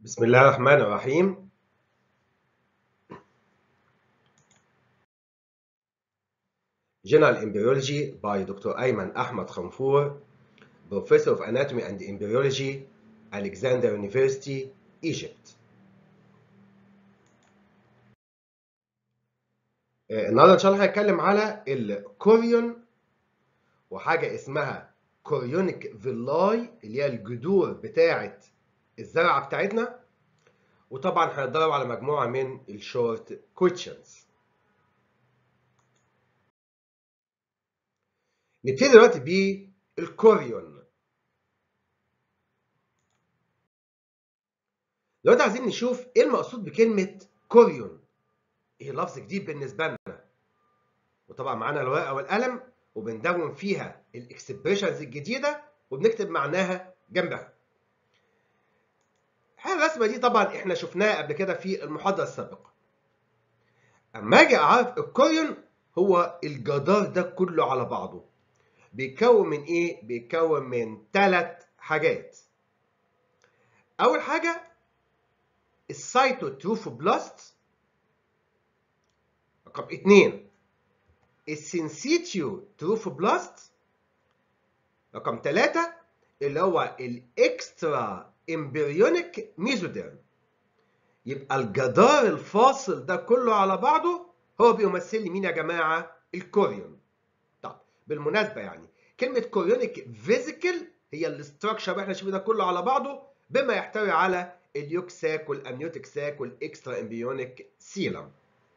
بسم الله الرحمن الرحيم General Embryology by Dr. Ayman Ahmad Khamfour, Professor of Anatomy and Embryology, Alexander University, Egypt. آه، النهارده ان شاء الله هنتكلم على الكوريون وحاجه اسمها كوريونيك فيلاي اللي هي الجذور بتاعه الزرعه بتاعتنا وطبعا هنتدرب على مجموعه من الشورت كويشنز نبتدي دلوقتي بالكوريون دلوقتي عايزين نشوف ايه المقصود بكلمه كوريون ايه لفظ جديد بالنسبه لنا وطبعا معانا الورقه والقلم وبندون فيها الاكسبريشنز الجديده وبنكتب معناها جنبها الرسمه دي طبعا احنا شفناها قبل كده في المحاضره السابقه اما اجي اعرف الكوريون هو الجدار ده كله على بعضه بيتكون من ايه بيتكون من ثلاث حاجات اول حاجه السيتوتروفوبلاست رقم اثنين السينسيتيو تروفوبلاست رقم ثلاثة اللي هو الاكسترا امبريونيك ميزوديرم يبقى الجدار الفاصل ده كله على بعضه هو بيمثل لي مين يا جماعة الكوريون طب بالمناسبة يعني كلمة كوريونيك فيزيكال هي الاستراكشر اللي احنا شايفينه ده كله على بعضه بما يحتوي على اليوك ساك والامنيوتيك ساك والاكسترا امبريونيك سيلم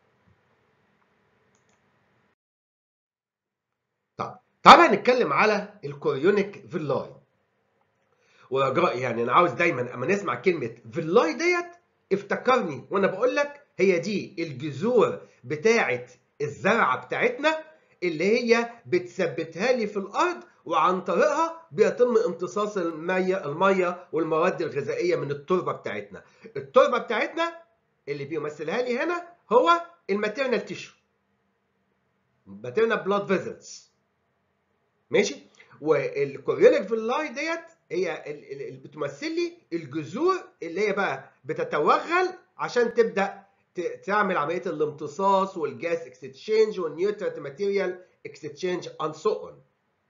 طب تعالى نتكلم على الكوريونيك فيلاي ورجاء يعني انا عاوز دايما اما نسمع كلمه فيلاي ديت افتكرني وانا بقول لك هي دي الجذور بتاعه الزرعه بتاعتنا اللي هي بتثبتها لي في الارض وعن طريقها بيتم امتصاص الميه الميه والمواد الغذائيه من التربه بتاعتنا التربه بتاعتنا اللي بيمثلها لي هنا هو الماتيرنال تيشو ماتيرنال بلاد فيزلز ماشي والكوريونيك فيلاي ديت هي اللي بتمثل لي الجذور اللي هي بقى بتتوغل عشان تبدا تعمل عمليه الامتصاص والجاس اكستشينج والنيوترينت ماتيريال اكستشينج اند سو اون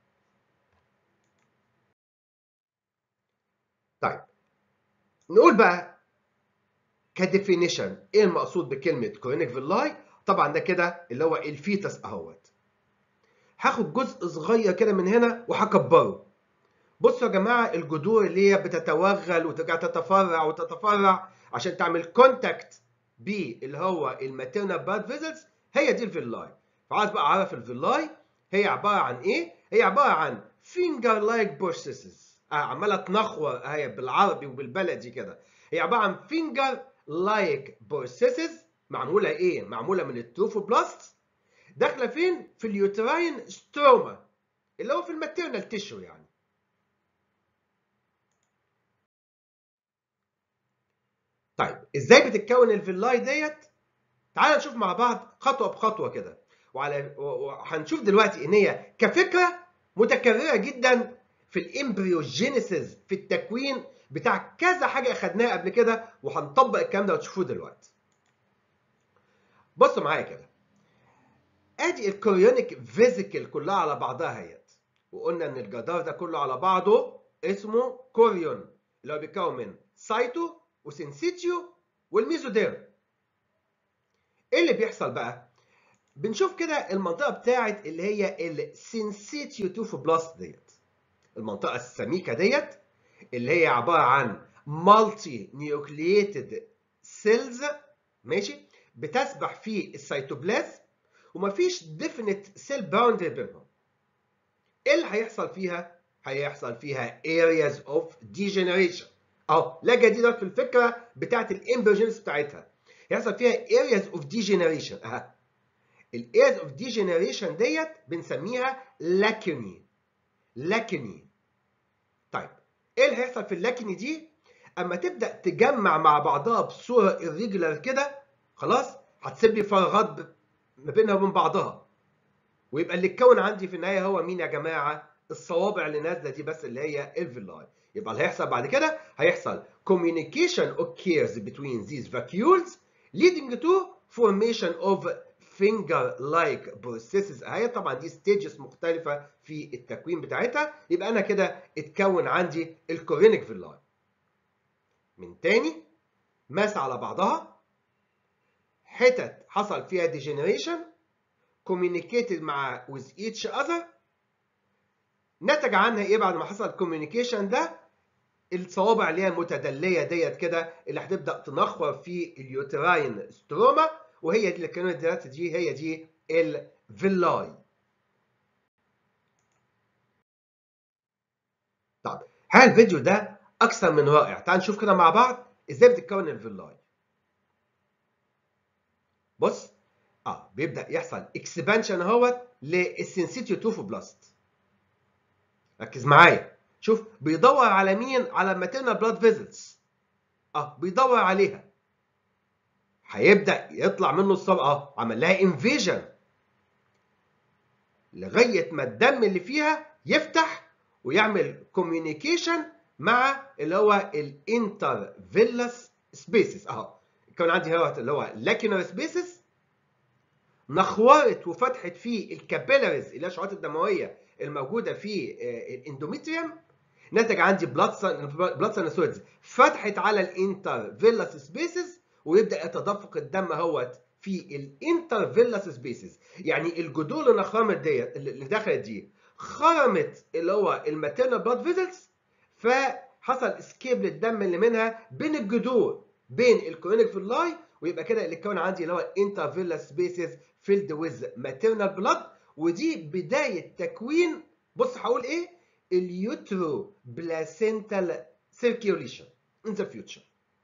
طيب نقول بقى كديفينيشن ايه المقصود بكلمه كوريونيك فيلاي طبعا ده كده اللي هو الفيتس اهوت هاخد جزء صغير كده من هنا وهكبره بصوا يا جماعه الجذور اللي هي بتتوغل وترجع تتفرع وتتفرع عشان تعمل كونتاكت باللي هو الماتيرنال بلاد فيزلز هي دي الفيلاي فعايز بقى اعرف الفيلاي هي عباره عن ايه هي عباره عن فينجر لايك بروسيسز آه عماله تنخور اهي بالعربي وبالبلدي كده هي عباره عن فينجر لايك بروسيسز معموله ايه معموله من التروفوبلاست داخله فين في اليوتراين ستروما اللي هو في الماتيرنال تيشو يعني طيب ازاي بتتكون الفيلاي ديت تعال نشوف مع بعض خطوه بخطوه كده وعلى وهنشوف دلوقتي ان هي كفكره متكرره جدا في الامبريوجينيسيس في التكوين بتاع كذا حاجه اخدناها قبل كده وهنطبق الكلام ده وتشوفوه دلوقتي بصوا معايا كده ادي الكوريونيك فيزيكال كلها على بعضها اهيت وقلنا ان الجدار ده كله على بعضه اسمه كوريون اللي هو بيتكون من سايتو وسينسيتيو والميزوديرم ايه اللي بيحصل بقى بنشوف كده المنطقه بتاعت اللي هي السينسيتيو توفوبلاست ديت المنطقه السميكه ديت اللي هي عباره عن مالتي نيوكلييتد سيلز ماشي بتسبح في السيتوبلازم ومفيش ديفينيت سيل باوندري بينهم ايه اللي هيحصل فيها هيحصل فيها areas of degeneration اهو لا جديد في الفكره بتاعت الامبرجنس بتاعتها يحصل فيها areas of degeneration اها الاreas of degeneration ديت بنسميها لاكوني لاكوني طيب ايه اللي هيحصل في اللاكوني دي اما تبدا تجمع مع بعضها بصوره irregular كده خلاص هتسيب لي فراغات ما بينها وبين بعضها ويبقى اللي اتكون عندي في النهايه هو مين يا جماعه الصوابع اللي نازله دي بس اللي هي الفيلاي يبقى اللي هيحصل بعد كده هيحصل communication occurs between these vacuoles leading to formation of finger-like processes اهي طبعا دي ستيجز مختلفة في التكوين بتاعتها يبقى أنا كده اتكون عندي الكورينيك فيلاي من تاني ماس على بعضها حتت حصل فيها degeneration communicated مع with each other نتج عنها ايه بعد ما حصل communication ده الصوابع اللي هي المتدليه ديت كده اللي هتبدا تنخور في اليوتراين ستروما وهي دي اللي كانت دلوقتي دي هي دي الفيلاي طب هل الفيديو ده اكثر من رائع تعال نشوف كده مع بعض ازاي بتتكون الفيلاي بص اه بيبدا يحصل اكسبانشن اهوت للسنسيتيو توفوبلاست ركز معايا شوف بيدور على مين على الماتيرنال بلاد فيزلز اه بيدور عليها هيبدا يطلع منه الصبغه اه عمل لها انفيجن لغايه ما الدم اللي فيها يفتح ويعمل كوميونيكيشن مع اللي هو الانتر فيلاس سبيسز اهو كان عندي هنا اللي هو لاكينر سبيسز نخورت وفتحت في الكابيلاريز اللي هي الشعيرات الدمويه الموجوده في الاندوميتريوم نتج عندي بلاد بلاد سينوسويدز فتحت على الانتر فيلاس سبيسز ويبدا يتدفق الدم اهوت في الانتر فيلاس سبيسز يعني الجذور اللي خرمت ديت اللي دخلت دي خرمت اللي هو الماتيرنال بلاد فيزلز فحصل اسكيب للدم اللي منها بين الجذور بين الكورونيك فيلاي ويبقى كده اللي اتكون عندي اللي هو انتر فيلاس سبيسز فيلد ويز ماتيرنال بلاد ودي بدايه تكوين بص هقول ايه اليوترو بلاسنتال circulation in the future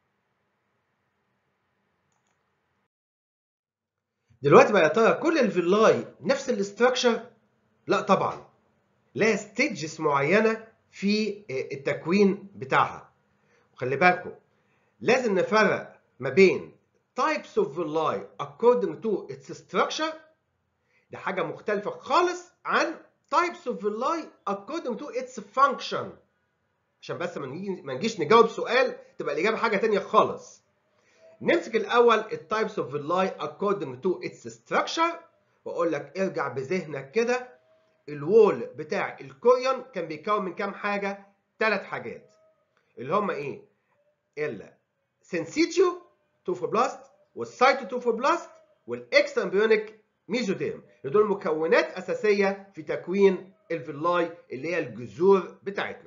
دلوقتي بقى يا ترى كل الفيلاي نفس الاستراكشر لا طبعا لها ستيجز معينه في التكوين بتاعها وخلي بالكم لازم نفرق ما بين types of villi according to its structure ده حاجه مختلفه خالص عن types of villi according to its function عشان بس ما نجيش نجاوب سؤال تبقى الاجابه حاجه تانية خالص نمسك الاول التايبس اوف villi according to its structure واقول لك ارجع بذهنك كده الوول بتاع الكوريون كان بيتكون من كام حاجه ثلاث حاجات اللي هم ايه الا سنسيتيو توفوبلاست والسايتوتوفوبلاست والاكسترا امبريونيك ميزوديرم دول مكونات اساسيه في تكوين الفيلاي اللي هي الجذور بتاعتنا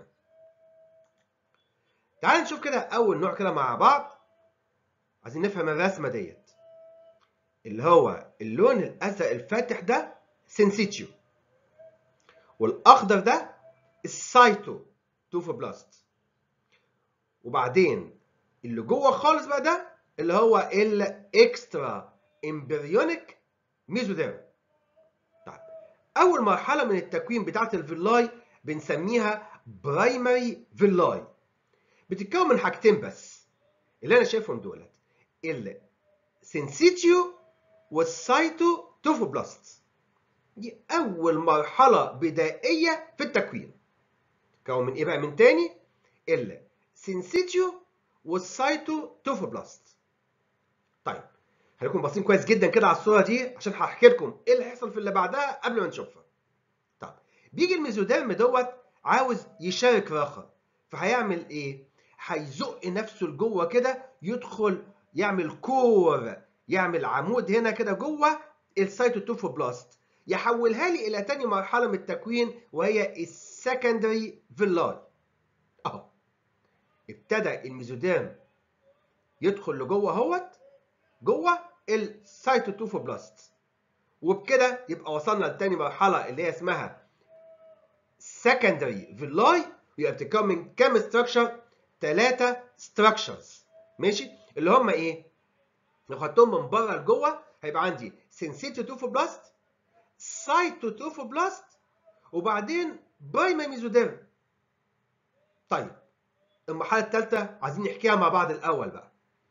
تعال نشوف كده اول نوع كده مع بعض عايزين نفهم الرسمه ديت اللي هو اللون الازرق الفاتح ده سنسيتيو والاخضر ده السايتو توفوبلاست وبعدين اللي جوه خالص بقى ده اللي هو الاكسترا امبريونيك ميزوديرم طيب اول مرحله من التكوين بتاعه الفيلاي بنسميها برايمري فيلاي بتتكون من حاجتين بس اللي انا شايفهم دولت السنسيتيو والسايتو توفوبلاست دي اول مرحله بدائيه في التكوين تتكون من ايه بقى من تاني السنسيتيو والسايتو توفوبلاست طيب هنكون باصين كويس جدا كده على الصوره دي عشان هحكي لكم ايه اللي هيحصل في اللي بعدها قبل ما نشوفها طب بيجي الميزوديرم دوت عاوز يشارك راخر فهيعمل ايه هيزق نفسه لجوه كده يدخل يعمل كور يعمل عمود هنا كده جوه السيتوتوفوبلاست يحولها لي الى تاني مرحله من التكوين وهي السكندري فيلاي اهو ابتدى الميزوديرم يدخل لجوه اهوت جوه السيتوتوفوبلاست وبكده يبقى وصلنا لتاني مرحله اللي هي اسمها سكندري فيلاي ويبقى بتتكون من كام ستراكشر؟ ثلاثة ستراكشرز ماشي اللي هم ايه؟ لو خدتهم من بره لجوه هيبقى عندي سنسيتوتوفوبلاست سايتوتوفوبلاست وبعدين بايما ميزوديرم طيب المرحله الثالثه عايزين نحكيها مع بعض الاول بقى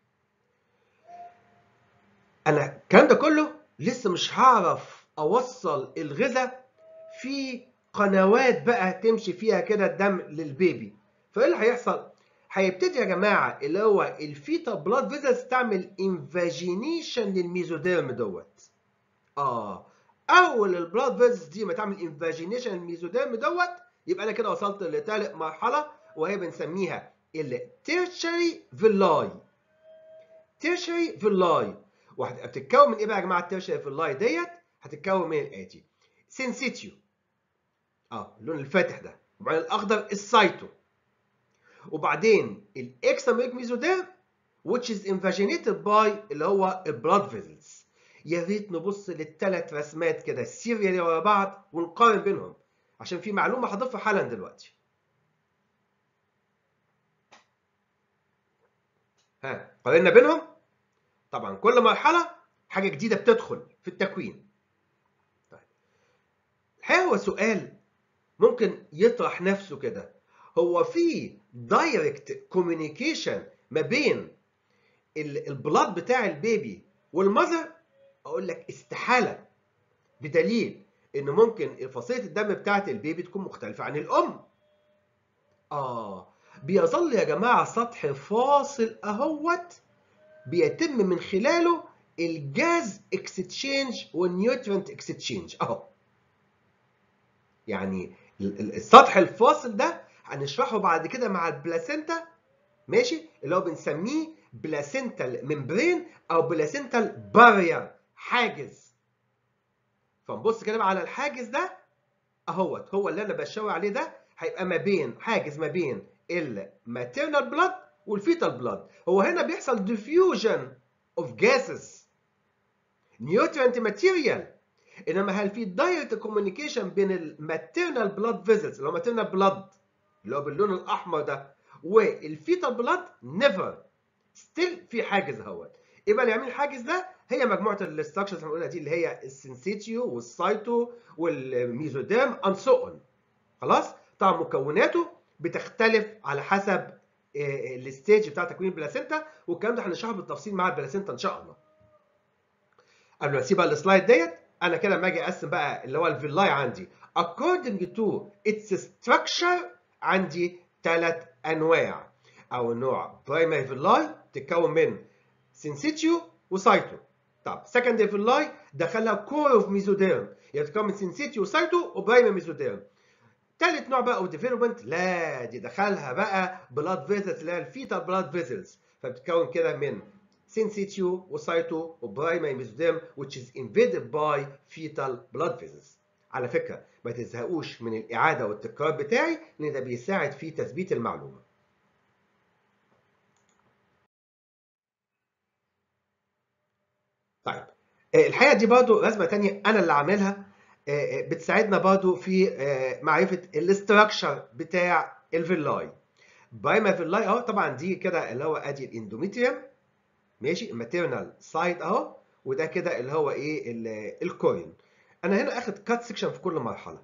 انا الكلام ده كله لسه مش هعرف اوصل الغذاء في قنوات بقى تمشي فيها كده الدم للبيبي فايه اللي هيحصل هيبتدي يا جماعه اللي هو الفيتا بلاد فيزلز تعمل انفاجينيشن للميزوديرم دوت اه اول البلاد فيزلز دي ما تعمل انفاجينيشن للميزوديرم دوت يبقى انا كده وصلت لثالث مرحله وهي بنسميها التيرشري فيلاي تيرشري فيلاي واحده بتتكون من ايه بقى يا جماعه التيرشري فيلاي ديت هتتكون من الاتي سينسيتيو اه اللون الفاتح ده وبعدين الاخضر السايتو وبعدين الاكساميك ميزوديرم which is invaginated by اللي هو البلاد فيزلز يا ريت نبص للثلاث رسمات كده سيريالي ورا بعض ونقارن بينهم عشان في معلومه هضيفها حالا دلوقتي ها قارنا بينهم طبعا كل مرحله حاجه جديده بتدخل في التكوين طيب الحقيقه هو سؤال ممكن يطرح نفسه كده هو في دايركت كوميونيكيشن ما بين البلاد بتاع البيبي والمذر اقول لك استحاله بدليل ان ممكن فصيله الدم بتاعت البيبي تكون مختلفه عن الام اه بيظل يا جماعه سطح فاصل اهوت بيتم من خلاله الجاز اكستشينج والنيوترنت اكستشينج اهو يعني السطح الفاصل ده هنشرحه بعد كده مع البلاسينتا ماشي اللي هو بنسميه بلاسينتال ممبرين او بلاسينتال بارير حاجز فنبص كده على الحاجز ده اهوت هو اللي انا بشاور عليه ده هيبقى ما بين حاجز ما بين الماتيرنال بلاد والفيتال بلاد هو هنا بيحصل ديفيوجن اوف جاسز نيوترينت ماتيريال انما هل في دايركت كوميونيكيشن بين الماتيرنال بلاد فيزلز اللي هو ماتيرنال بلاد اللي هو باللون الاحمر ده والفيتال بلاد نيفر ستيل في حاجز اهوت يبقى اللي يعمل الحاجز ده هي مجموعه الاستراكشرز اللي هنقولها دي اللي هي السنسيتيو والسايتو والميزوديرم اند سو اون خلاص طبعا مكوناته بتختلف على حسب الستيج بتاع تكوين البلاسينتا والكلام ده هنشرحه بالتفصيل مع البلاسينتا ان شاء الله قبل ما اسيب بقى السلايد ديت انا كده لما اجي اقسم بقى اللي هو الفيلاي عندي according to its structure عندي ثلاث انواع او نوع برايمري فيلاي تتكون من سينسيتيو وسايتو طب سكندري فيلاي دخلها كور اوف ميزوديرم يعني تتكون من سينسيتيو وسايتو وبرايمري ميزوديرم تالت نوع بقى وديفلوبمنت لا دي دخلها بقى بلاد فيزلز اللي هي الفيتال بلاد فيزلز فبتتكون كده من سينسيتيو وسايتو وبرايمري ميزوديرم which is invaded by fetal blood vessels على فكره ما تزهقوش من الاعاده والتكرار بتاعي لان ده بيساعد في تثبيت المعلومه طيب الحقيقه دي برضو رسمه تانية انا اللي عاملها بتساعدنا برضو في معرفه الاستراكشر بتاع الفيلاي بايما فيلاي اهو طبعا دي كده اللي هو ادي الاندوميتريوم ماشي الماتيرنال سايد اهو وده كده اللي هو ايه الكورين انا هنا اخد كات سيكشن في كل مرحله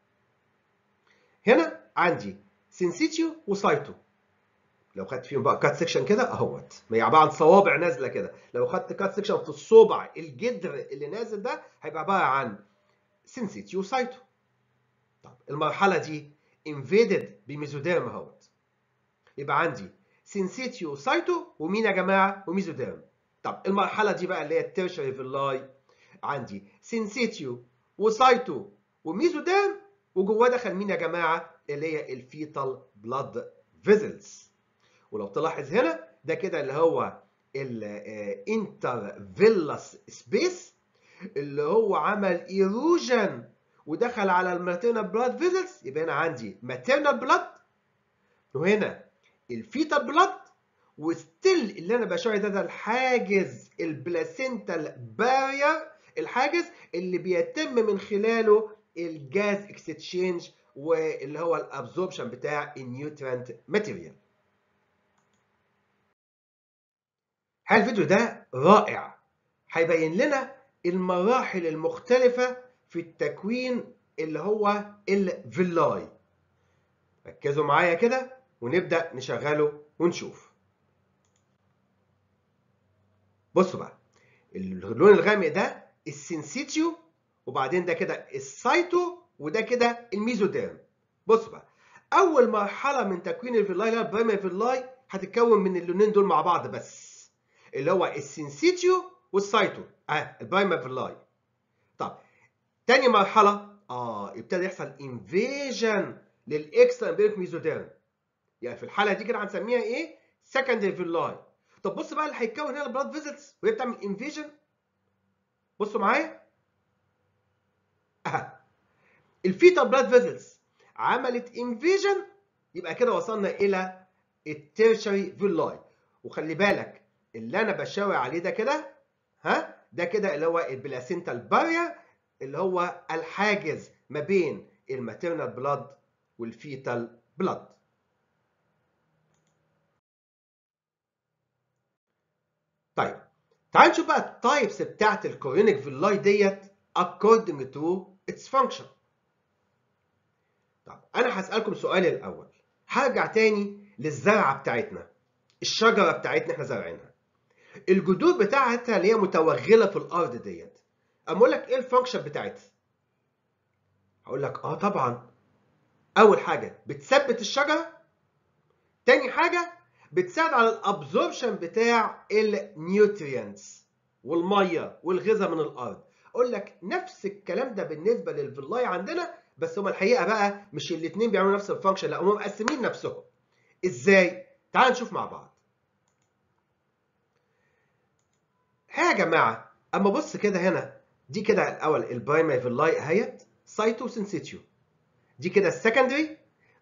هنا عندي سينسيتيو وسايتو لو خدت فيهم بقى كات سيكشن كده اهوت ما هي عباره عن صوابع نازله كده لو خدت كات سيكشن في الصبع الجدر اللي نازل ده هيبقى عباره عن سينسيتيو سايتو طب المرحله دي انفيدد بميزوديرم اهوت يبقى عندي سينسيتيو سايتو ومين يا جماعه وميزوديرم طب المرحله دي بقى اللي هي التيرشري فيلاي عندي سينسيتيو وسايتو وميزوديرم وجواه دخل مين يا جماعه اللي هي الفيتال بلاد فيزلز ولو تلاحظ هنا ده كده اللي هو الانترفيلاس سبيس اللي هو عمل ايروجن ودخل على الماتيرنال بلاد فيزلز يبقى هنا عندي ماتيرنال بلاد وهنا الفيتال بلاد وستيل اللي انا بشاور ده ده الحاجز البلاسينتال بارير الحاجز اللي بيتم من خلاله الجاز اكستشينج واللي هو الابزوربشن بتاع النيوترينت ماتيريال الفيديو ده رائع هيبين لنا المراحل المختلفة في التكوين اللي هو الفيلاي ركزوا معايا كده ونبدأ نشغله ونشوف بصوا بقى اللون الغامق ده السنسيتيو وبعدين ده كده السايتو وده كده الميزوديرم بصوا بقى اول مرحله من تكوين الفيلاي اللي هي البرايمري فيلاي هتتكون من اللونين دول مع بعض بس اللي هو السنسيتيو والسايتو اه البرايمر فيلاي طب تاني مرحله اه ابتدى يحصل انفيجن للاكسترا امبيريك ميزوديرم يعني في الحاله دي كده هنسميها ايه سكندري فيلاي طب بص بقى اللي هيتكون هنا البلاد فيزلز وهي بتعمل انفيجن بصوا معايا اه الفيتا بلاد فيزلز عملت انفيجن يبقى كده وصلنا الى التيرشري فيلاي وخلي بالك اللي انا بشاور عليه ده كده ها ده كده اللي هو البلاسينتال بارير اللي هو الحاجز ما بين الماتيرنال بلاد والفيتال بلاد طيب تعال نشوف بقى التايبس بتاعت الكورينيك فيلاي ديت according to its function طب انا هسألكم سؤال الاول هرجع تاني للزرعه بتاعتنا الشجره بتاعتنا احنا زارعينها الجذور بتاعتها اللي هي متوغله في الارض ديت اما اقول لك ايه الفانكشن بتاعتها هقول لك اه طبعا اول حاجه بتثبت الشجره تاني حاجه بتساعد على الابزوربشن بتاع النيوترينتس والميه والغذاء من الارض اقول لك نفس الكلام ده بالنسبه للفيلاي عندنا بس هما الحقيقه بقى مش الاثنين بيعملوا نفس الفانكشن لا هما مقسمين نفسهم ازاي تعال نشوف مع بعض ها يا جماعه اما بص كده هنا دي كده الاول البرايمري فيلاي اهيت سايتو سنسيتيو دي كده السكندري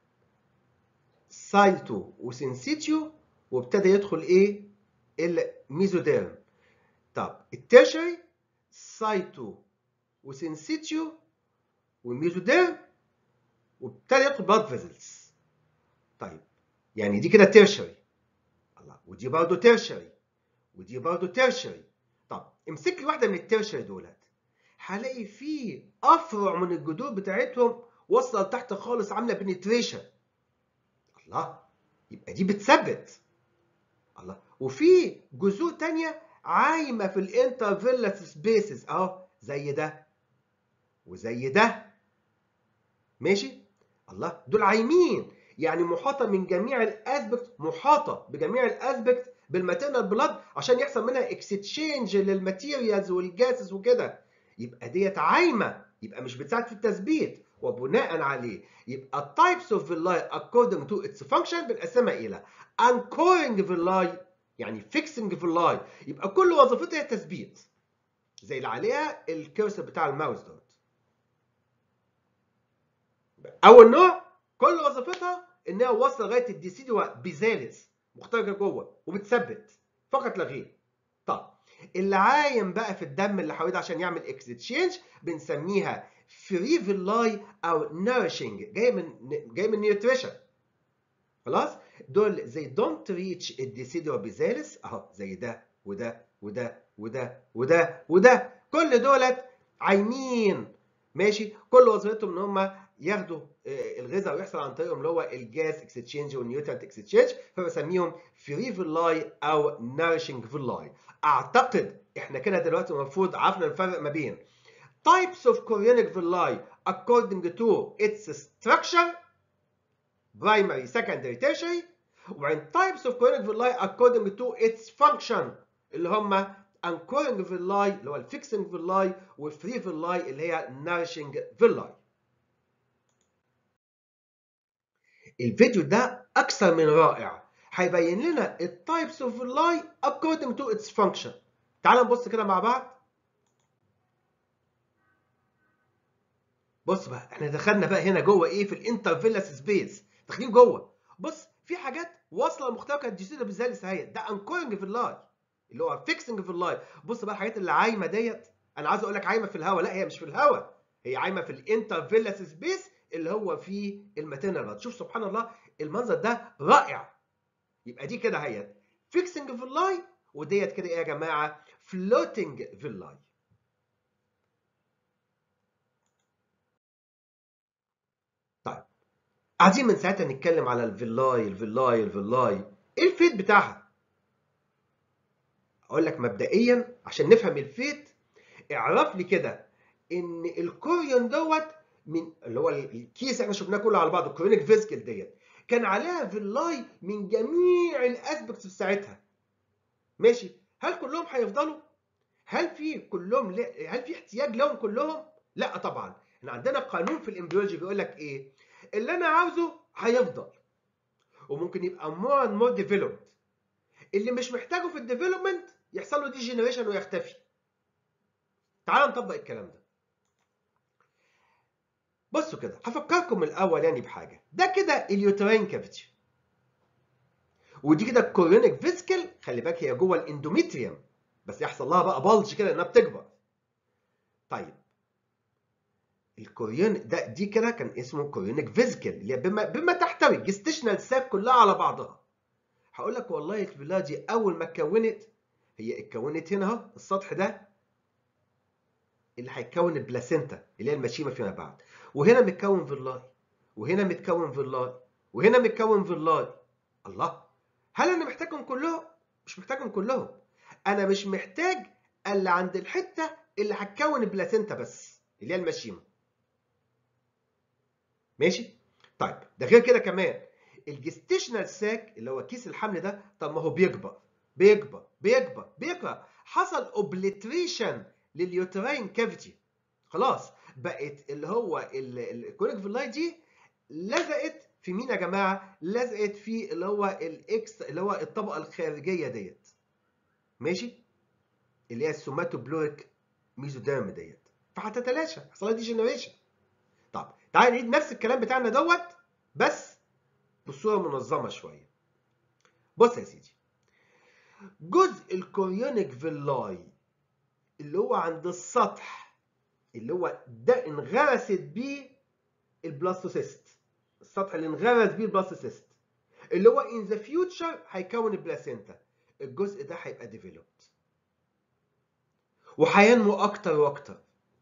سايتو وسنسيتيو وابتدى يدخل ايه الميزوديرم طب التيرشري سايتو وسنسيتيو والميزوديرم وابتدى يدخل بلاد فيزلز طيب يعني دي كده تيرشري الله ودي برضه تيرشري ودي برضه تيرشري طب امسك لي واحده من التيرشري دولت هلاقي فيه افرع من الجذور بتاعتهم واصله لتحت خالص عامله بنتريشن الله يبقى دي بتثبت الله وفي جذور تانية عايمه في الانترفيلس سبيسز اهو زي ده وزي ده ماشي الله دول عايمين يعني محاطه من جميع الاسبكت محاطه بجميع الاسبكت بالماتيرنال بلاد عشان يحصل منها اكستشينج للماتيريالز والجاسز وكده يبقى ديت عايمه يبقى مش بتساعد في التثبيت وبناء عليه يبقى التايبس اوف فيلاي according to its function بنقسمها الى anchoring فيلاي يعني fixing فيلاي يبقى كل وظيفتها هي التثبيت زي اللي عليها الكيرسر بتاع الماوس دوت اول نوع كل وظيفتها انها واصله لغايه الديسيدوا بيزالس مخترجه جوه وبتثبت فقط لا غير طب اللي عايم بقى في الدم اللي حواليه عشان يعمل اكستشينج بنسميها فري فيلاي او نورشنج جاي من جاي من نيوتريشن خلاص دول زي دونت ريتش الديسيدوا بيزالس اهو زي ده وده وده وده وده وده كل دولت عايمين ماشي كل وظيفتهم ان هم ياخدوا الغذاء ويحصل عن طريقهم اللي هو الجاز اكستشينج والنيوترنت اكستشينج فبسميهم فري فيلاي او نارشنج فيلاي اعتقد احنا كده دلوقتي المفروض عرفنا نفرق ما بين types of chorionic villi according to its structure primary secondary tertiary وبعدين types of chorionic villi according to its function اللي هم anchoring villi اللي هو الفيكسنج villi والفري villi اللي هي nourishing villi الفيديو ده اكثر من رائع هيبين لنا التايبس اوف villi according to its function تعال نبص كده مع بعض بص بقى احنا دخلنا بقى هنا جوه ايه في الانترفيلس سبيس داخلين جوه بص في حاجات واصله مخترقه الديسيدو بالزالس اهي ده انكورنج في اللاي اللي هو فيكسنج في اللاي بص بقى الحاجات اللي عايمه ديت انا عايز اقول لك عايمه في الهواء لا هي مش في الهواء هي عايمه في الانترفيلس سبيس اللي هو في الماتيرنال شوف سبحان الله المنظر ده رائع يبقى دي كده اهيت فيكسنج في اللاي وديت كده ايه يا جماعه فلوتنج في اللاي طيب قاعدين من ساعتها نتكلم على الفيلاي الفيلاي الفيلاي ايه الفيت بتاعها اقول لك مبدئيا عشان نفهم الفيت اعرف لي كده ان الكوريون دوت من اللي هو الكيس احنا شفناه كله على بعضه الكوريونيك فيزيكال ديت كان عليها فيلاي من جميع الاسبكتس في ساعتها ماشي هل كلهم هيفضلوا هل في كلهم ل... هل في احتياج لهم كلهم لا طبعا احنا عندنا قانون في الامبريولوجي بيقول لك ايه اللي انا عاوزه هيفضل وممكن يبقى more and more developed اللي مش محتاجه في الديفلوبمنت يحصل له دي جنريشن ويختفي تعالوا نطبق الكلام ده بصوا كده هفكركم من الاول يعني بحاجه ده كده اليوترين كافيتي ودي كده الكوريونيك فيسكل خلي بالك هي جوه الاندوميتريوم بس يحصل لها بقى بلج كده انها بتكبر طيب الكوريون ده دي كده كان اسمه كوريونيك فيسكل اللي هي بما بما تحتوي الجستيشنال ساك كلها على بعضها هقول لك والله الفيلا دي اول ما اتكونت هي اتكونت هنا اهو السطح ده اللي هيتكون البلاسينتا اللي هي المشيمه فيما بعد وهنا متكون فيلاي وهنا متكون فيلاي وهنا متكون فيلاي الله هل انا محتاجهم كلهم مش محتاجهم كلهم انا مش محتاج الا عند الحته اللي هتكون البلاسينتا بس اللي هي المشيمه ماشي طيب ده غير كده كمان الجستيشنال ساك اللي هو كيس الحمل ده طب ما هو بيكبر بيكبر بيكبر بيكبر حصل اوبليتريشن لليوتراين كافيتي خلاص بقت اللي هو الكونيك فيلاي دي لزقت في مين يا جماعه لزقت في اللي هو الاكس اللي هو الطبقه الخارجيه ديت ماشي اللي هي السوماتوبلوريك ميزوديرم ديت فهتتلاشى حصل لها دي جنريشن طب تعالى نعيد نفس الكلام بتاعنا دوت بس بصوره منظمه شويه بص يا سيدي جزء الكوريونيك فيلاي اللي هو عند السطح اللي هو ده انغرست بيه البلاستوسيست السطح اللي انغرس بيه البلاستوسيست اللي هو ان ذا فيوتشر هيكون البلاسينتا الجزء ده هيبقى ديفلوبد وهينمو اكتر واكتر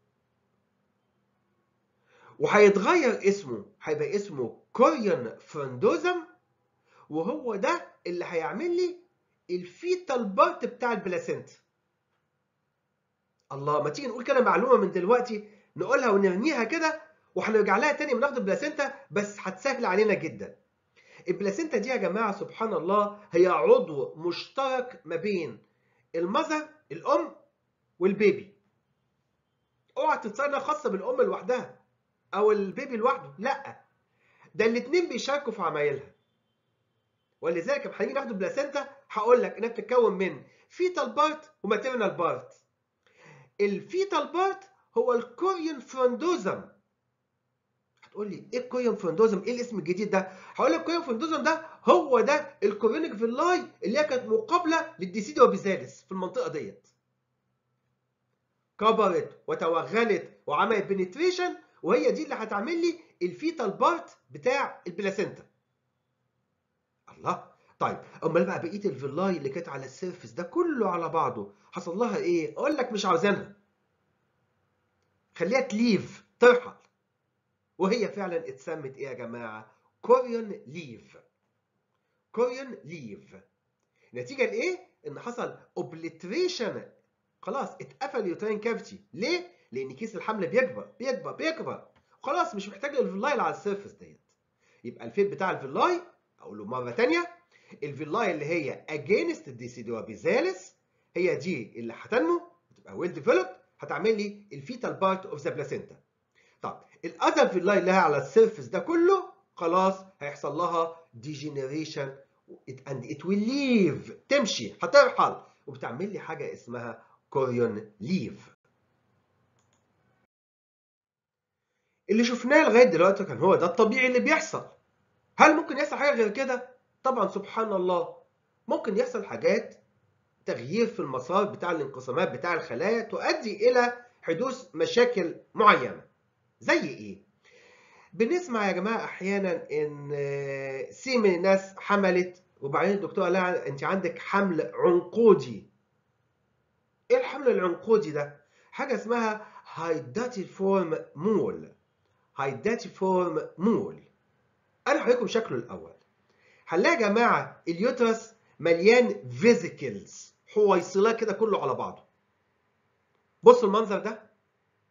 وهيتغير اسمه هيبقى اسمه كوريون فرندوزم وهو ده اللي هيعمل لي الفيتال بارت بتاع البلاسينتا الله ما تيجي نقول كده معلومه من دلوقتي نقولها ونرميها كده وهنرجع لها تاني من ناخد البلاسينتا بس هتسهل علينا جدا البلاسينتا دي يا جماعه سبحان الله هي عضو مشترك ما بين المذر الام والبيبي اوعى تتصور انها خاصه بالام لوحدها او البيبي لوحده لا ده الاثنين بيشاركوا في عمايلها ولذلك لما هنيجي ناخد البلاسينتا هقول لك انها بتتكون من فيتال بارت وماتيرنال بارت الفيتال بارت هو الكوريون فرندوزم هتقول لي ايه الكوريون فرندوزم ايه الاسم الجديد ده هقول لك الكوريون فرندوزم ده هو ده الكوريونيك فيلاي اللي هي كانت مقابله للديسيدو وبيزالس في المنطقه ديت كبرت وتوغلت وعملت بنتريشن وهي دي اللي هتعمل لي الفيتال بارت بتاع البلاسينتا الله طيب امال بقى بقيه الفيلاي اللي كانت على السيرفس ده كله على بعضه حصل لها ايه اقول لك مش عاوزينها خليها تليف ترحل وهي فعلا اتسمت ايه يا جماعه كوريون ليف كوريون ليف نتيجه لايه ان حصل اوبليتريشن خلاص اتقفل اليوترين كافيتي ليه لان كيس الحمل بيكبر بيكبر بيكبر خلاص مش محتاج الفيلاي اللي على السيرفس ديت يبقى الفيل بتاع الفيلاي اقول له مره ثانيه الفيلاي اللي هي اجينست الديسيدوا بيزالس هي دي اللي هتنمو وتبقى ويل ديفلوبد هتعمل لي الفيتال بارت اوف ذا بلاسينتا طب الاذر فيلاي اللي هي على السيرفس ده كله خلاص هيحصل لها ديجنريشن اند ات ويل ليف تمشي هترحل وبتعمل لي حاجه اسمها كوريون ليف اللي شفناه لغايه دلوقتي كان هو ده الطبيعي اللي بيحصل هل ممكن يحصل حاجه غير كده طبعا سبحان الله ممكن يحصل حاجات تغيير في المسار بتاع الانقسامات بتاع الخلايا تؤدي الى حدوث مشاكل معينه زي ايه بنسمع يا جماعه احيانا ان سي من الناس حملت وبعدين الدكتور قال لها انت عندك حمل عنقودي ايه الحمل العنقودي ده حاجه اسمها هايداتيفورم مول هايداتيفورم مول انا هوريكم شكله الاول هنلاقي يا جماعه اليوترس مليان فيزيكلز حويصلات كده كله على بعضه بصوا المنظر ده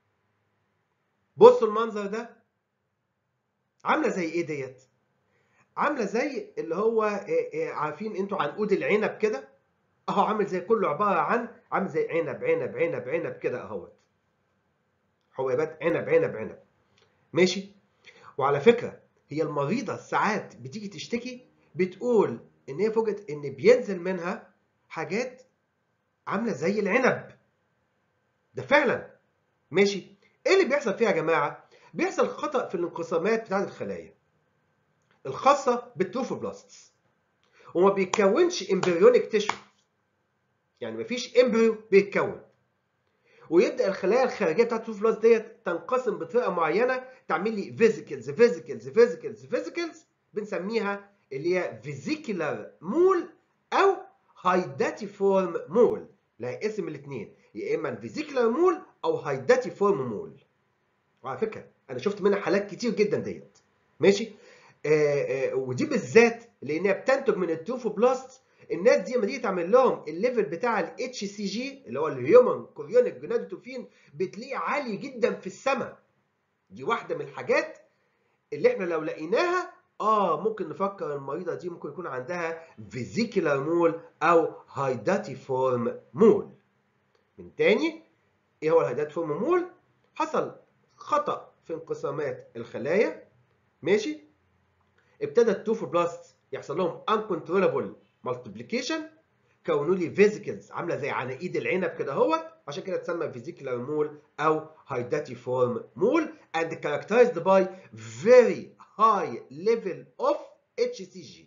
بصوا المنظر ده عامله زي ايه ديت عامله زي اللي هو عارفين انتوا عنقود العنب كده اهو عامل زي كله عباره عن عامل زي عنب عنب عنب عنب كده اهوت حبيبات عنب عنب عنب ماشي وعلى فكره هي المريضه ساعات بتيجي تشتكي بتقول ان هي فوجئت ان بينزل منها حاجات عامله زي العنب ده فعلا ماشي ايه اللي بيحصل فيها يا جماعه بيحصل خطا في الانقسامات بتاعت الخلايا الخاصه بالتروفوبلاستس وما بيتكونش امبريونيك تيشو يعني مفيش امبريو بيتكون ويبدا الخلايا الخارجيه بتاعت التروفوبلاست ديت تنقسم بطريقه معينه تعمل لي فيزيكلز فيزيكلز فيزيكلز فيزيكلز بنسميها اللي هي فيزيكولار مول او هايداتيفورم مول لها اسم الاثنين يا اما فيزيكولار مول او هايداتيفورم مول وعلى فكره انا شفت منها حالات كتير جدا ديت ماشي آآ آآ ودي بالذات لانها بتنتج من التروفوبلاست الناس دي لما تيجي تعمل لهم الليفل بتاع الاتش سي جي اللي هو الهيومن كوريونيك جونادوتروفين بتلاقيه عالي جدا في السماء دي واحده من الحاجات اللي احنا لو لقيناها اه ممكن نفكر المريضه دي ممكن يكون عندها فيزيكولار مول او هايداتيفورم مول من تاني ايه هو الهايداتيفورم مول حصل خطا في انقسامات الخلايا ماشي ابتدى التروفوبلاست يحصل لهم uncontrollable multiplication كونوا لي فيزيكلز عامله زي عناقيد العنب كده اهوت عشان كده تسمى فيزيكولار مول او هايداتيفورم مول and characterized by very high level of HCG.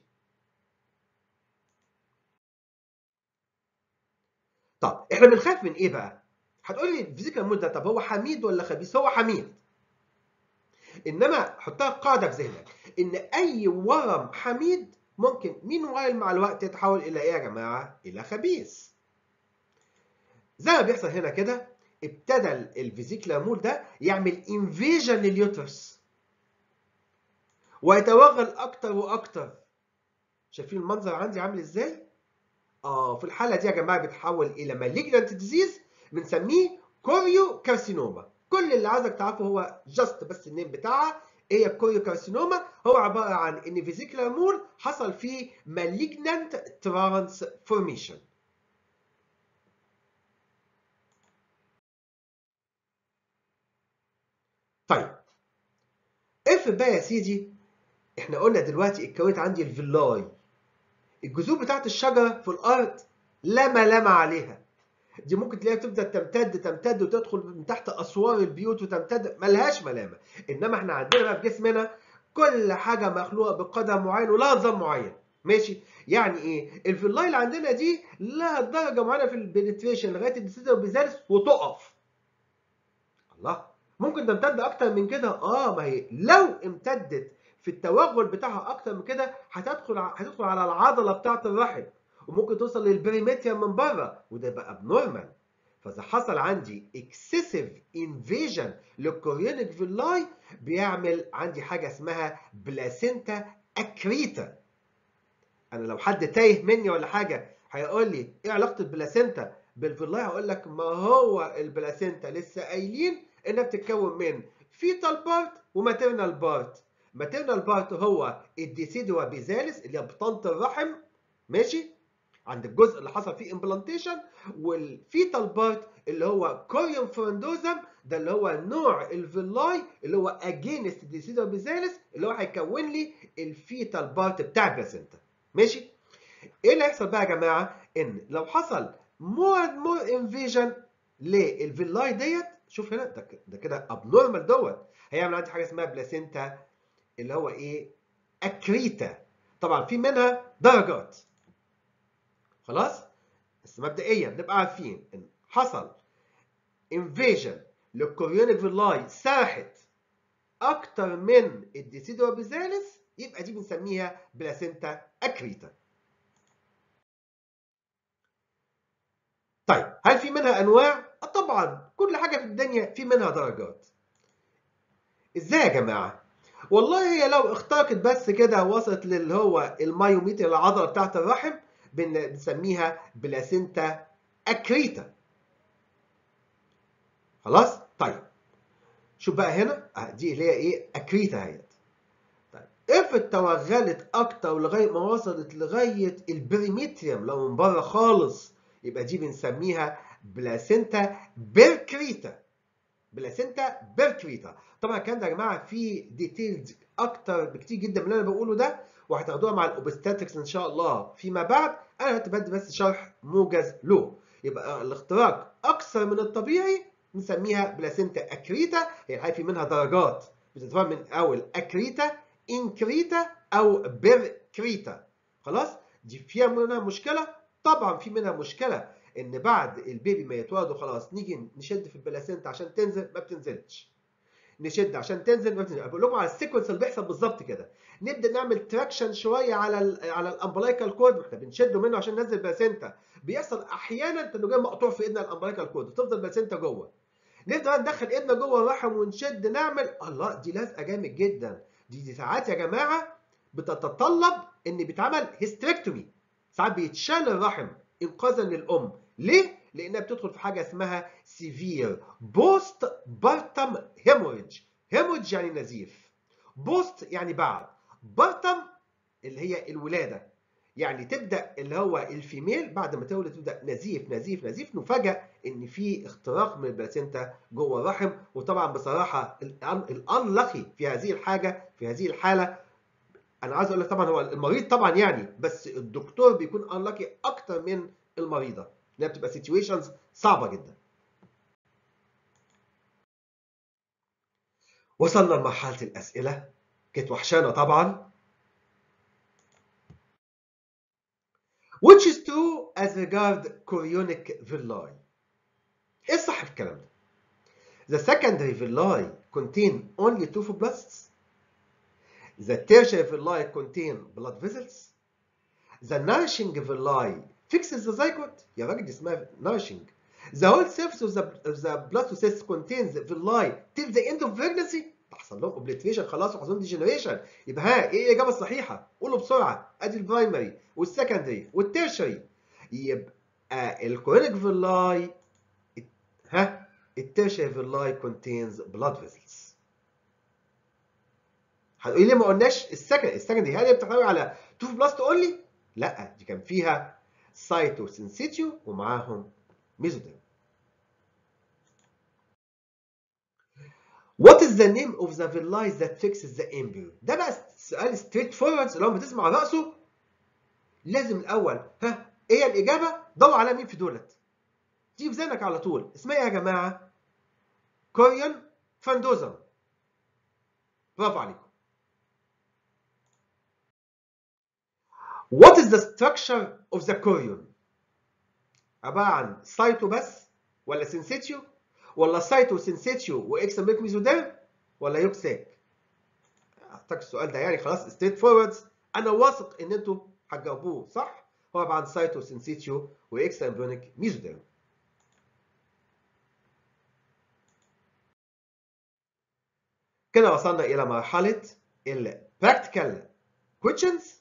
طب احنا بنخاف من ايه بقى؟ هتقول لي الفيزيكال مول ده طب هو حميد ولا خبيث؟ هو حميد. انما حطها قاعده في ذهنك ان اي ورم حميد ممكن مين وايل مع الوقت يتحول الى ايه يا جماعه؟ الى خبيث. زي ما بيحصل هنا كده ابتدى الفيزيكولار مول ده يعمل انفيجن لليوترس ويتوغل اكتر واكتر شايفين المنظر عندي عامل ازاي اه في الحاله دي يا جماعه بيتحول الى مالجنانت ديزيز بنسميه كوريو كارسينوما كل اللي عايزك تعرفه هو جاست بس النيم بتاعها هي كوريو كارسينوما هو عباره عن ان فيزيكولار مول حصل فيه مالجنانت ترانسفورميشن طيب افرض بقى يا سيدي احنا قلنا دلوقتي اتكونت عندي الفيلاي الجذور بتاعت الشجره في الارض لما لما عليها دي ممكن تلاقيها تفضل تمتد تمتد وتدخل من تحت اسوار البيوت وتمتد ملهاش ملامه انما احنا عندنا بقى في جسمنا كل حاجه مخلوقه بقدر معين ولها نظام معين ماشي يعني ايه الفيلاي اللي عندنا دي لها درجه معينه في البنتريشن لغايه الديسيدر بيزالس وتقف الله ممكن تمتد اكتر من كده اه ما هي لو امتدت في التوغل بتاعها اكتر من كده هتدخل هتدخل على العضله بتاعه الرحم وممكن توصل للبريمتريا من بره وده بقى ابنورمال فاذا حصل عندي اكسسيف انفيجن للكوريونيك فيلاي بيعمل عندي حاجه اسمها بلاسينتا اكريتا انا لو حد تايه مني ولا حاجه هيقول لي ايه علاقه البلاسينتا بالفيلاي هقول لك ما هو البلاسينتا لسه قايلين انها بتتكون من فيتال بارت وماتيرنال بارت ماتيرنال بارت هو الديسيدوا بيزالس اللي هي بطانه الرحم ماشي عند الجزء اللي حصل فيه امبلانتيشن والفيتال بارت اللي هو كوريوم فرندوزم ده اللي هو نوع الفيلاي اللي هو اجينست ديسيدوا بيزالس اللي هو هيكون لي الفيتال بارت بتاع البلاسينتا ماشي ايه اللي هيحصل بقى يا جماعه ان لو حصل مور اند مور انفيجن للفيلاي ديت شوف هنا ده ده كده ابنورمال دوت هيعمل عندي حاجه اسمها بلاسينتا اللي هو ايه اكريتا طبعا في منها درجات خلاص بس مبدئيا نبقى عارفين ان حصل انفيجن للكوريونيك فيلاي ساحت اكتر من الديسيدوا بيزالس يبقى دي بنسميها بلاسينتا اكريتا طيب هل في منها انواع طبعا كل حاجه في الدنيا في منها درجات ازاي يا جماعه والله هي لو اخترقت بس كده وصلت للي هو المايوميتر العضله بتاعت الرحم بنسميها بلاسينتا اكريتا خلاص طيب شوف بقى هنا دي اللي هي ايه اكريتا اهيت طيب افرض توغلت اكتر لغايه ما وصلت لغايه البريميتريوم لو من بره خالص يبقى دي بنسميها بلاسينتا بيركريتا بلاسينتا بيركريتا طبعا الكلام ده يا جماعه فيه ديتيلز اكتر بكتير جدا من اللي انا بقوله ده وهتاخدوها مع الاوبستاتكس ان شاء الله فيما بعد انا هتبدي بس شرح موجز له يبقى الاختراق اكثر من الطبيعي نسميها بلاسينتا اكريتا هي الحقيقه في منها درجات بتتفرق من اول اكريتا انكريتا او بيركريتا خلاص دي فيها منها مشكله طبعا في منها مشكله ان بعد البيبي ما يتولد وخلاص نيجي نشد في البلاسينتا عشان تنزل ما بتنزلش نشد عشان تنزل ما بتنزل بقول لكم على السيكونس اللي بيحصل بالظبط كده نبدا نعمل تراكشن شويه على ال على الامبلايكال كورد احنا بنشده منه عشان ننزل البلاسينتا بيحصل احيانا تنوجان مقطوع في ايدنا الامبلايكال كورد وتفضل البلاسينتا جوه نبدا ندخل ايدنا جوه الرحم ونشد نعمل الله دي لازقه جامد جدا دي, دي ساعات يا جماعه بتتطلب ان بيتعمل هيستريكتومي ساعات بيتشال الرحم انقاذا للام ليه؟ لانها بتدخل في حاجه اسمها سيفير بوست بارتم هيموريدج هيموريدج يعني نزيف بوست يعني بعد بارتم اللي هي الولاده يعني تبدا اللي هو الفيميل بعد ما تولد تبدا نزيف نزيف نزيف نفاجئ ان في اختراق من البلاسينتا جوه الرحم وطبعا بصراحه الانلخي في هذه الحاجه في هذه الحاله انا عايز اقول لك طبعا هو المريض طبعا يعني بس الدكتور بيكون انلخي اكتر من المريضه انها بتبقى سيتويشنز صعبه جدا وصلنا لمرحله الاسئله كانت وحشانه طبعا which is true as regard chorionic villi ايه الصح في الكلام ده the secondary villi contain only trophoblasts the tertiary villi contain blood vessels the nourishing villi fixes the zygote يا راجل دي اسمها nourishing the whole surface of the, of the blastocyst contains villi till the end of pregnancy تحصل لهم اوبليتريشن خلاص وحصل ديجنريشن يبقى ها ايه الاجابه الصحيحه؟ قولوا بسرعه ادي البرايمري والسكندري والتيرشري يبقى الكورونيك فيلاي ها التيرشري فيلاي كونتينز بلاد فيسلز هتقولي ليه ما قلناش السكند السكندري هل هي بتحتوي على توف بلاست اونلي؟ لا دي كان فيها سايتو سينسيتيو ومعاهم ميزوديرم What is the name of the villi that fixes the embryo؟ ده بقى سؤال ستريت فورورد لو بتسمع رأسه لازم الأول ها إيه هي الإجابة؟ دور على مين في دولت. دي في ذهنك على طول، اسمها إيه يا جماعة؟ كوريون فاندوزم. برافو عليكم. What is the structure of the chorion؟ عبارة عن سايتو بس ولا سينسيتيو ولا سايتو سينسيتيو واكسامبيك ميزوديرم ولا يوكساك؟ اعتقد السؤال ده يعني خلاص ستريت فوروردز انا واثق ان انتوا هتجاوبوه صح؟ هو عباره عن سايتو سينسيتيو واكسامبيونيك ميزوديرم. كده وصلنا الى مرحله البراكتيكال questions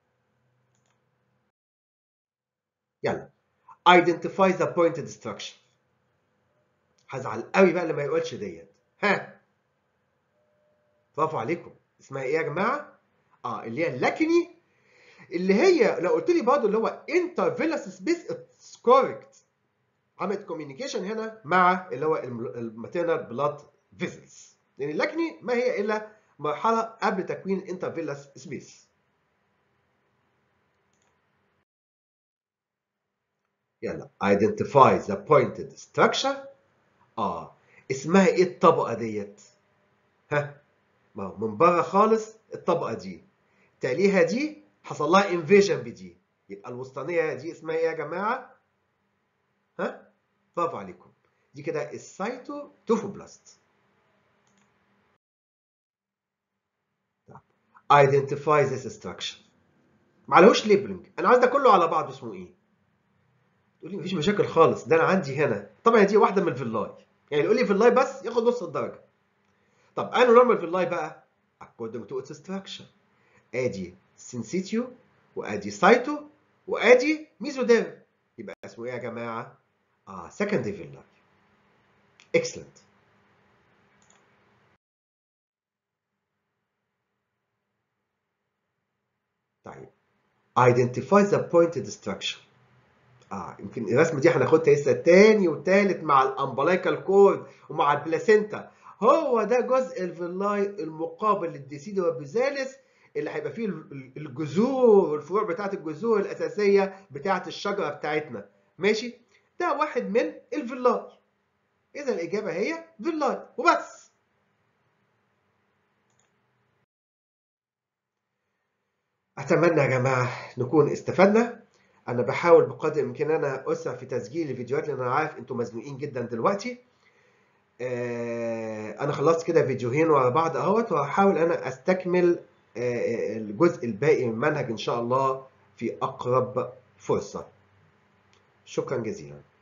يلا identify the pointed structure هزعل قوي بقى لما يقولش ديت ها برافو عليكم اسمها ايه يا جماعه اه اللي هي اللاكني اللي هي لو قلت لي برضه اللي هو انترفيلس سبيس اتس كوركت عملت كوميونيكيشن هنا مع اللي هو الماتيرنال بلاد فيزلز لان اللاكني ما هي الا مرحله قبل تكوين الانترفيلس سبيس يلا identify the pointed structure اه اسمها ايه الطبقه ديت ها ما هو من بره خالص الطبقه دي تاليها دي حصل لها انفيجن بدي يبقى الوسطانيه دي اسمها ايه يا جماعه ها برافو عليكم دي كده السايتو توفوبلاست identify this structure معلهوش ليبلنج انا عايز ده كله على بعض اسمه ايه تقول لي مفيش مشاكل خالص ده انا عندي هنا طبعا دي واحده من الفيلاي يعني يقول لي فيلاي بس ياخد نص الدرجه طب انا نورمال فيلاي بقى according to its structure ادي سينسيتيو وادي سايتو وادي ميزوديرم يبقى اسمه ايه يا جماعه اه secondary فيلاي excellent طيب identify the pointed structure اه يمكن الرسمه دي هناخدها لسه تاني وتالت مع الامبلايكال كورد ومع البلاسينتا هو ده جزء الفيلاي المقابل للديسيدي وبيزالس اللي هيبقى فيه الجذور والفروع بتاعت الجذور الاساسيه بتاعت الشجره بتاعتنا ماشي ده واحد من الفيلاي اذا الاجابه هي فيلاي وبس اتمنى يا جماعه نكون استفدنا انا بحاول بقدر الامكان انا اسرع في تسجيل الفيديوهات لان انا عارف انتم مزنوقين جدا دلوقتي آه انا خلصت كده فيديوهين ورا بعض اهوت وهحاول انا استكمل آه الجزء الباقي من المنهج ان شاء الله في اقرب فرصه شكرا جزيلا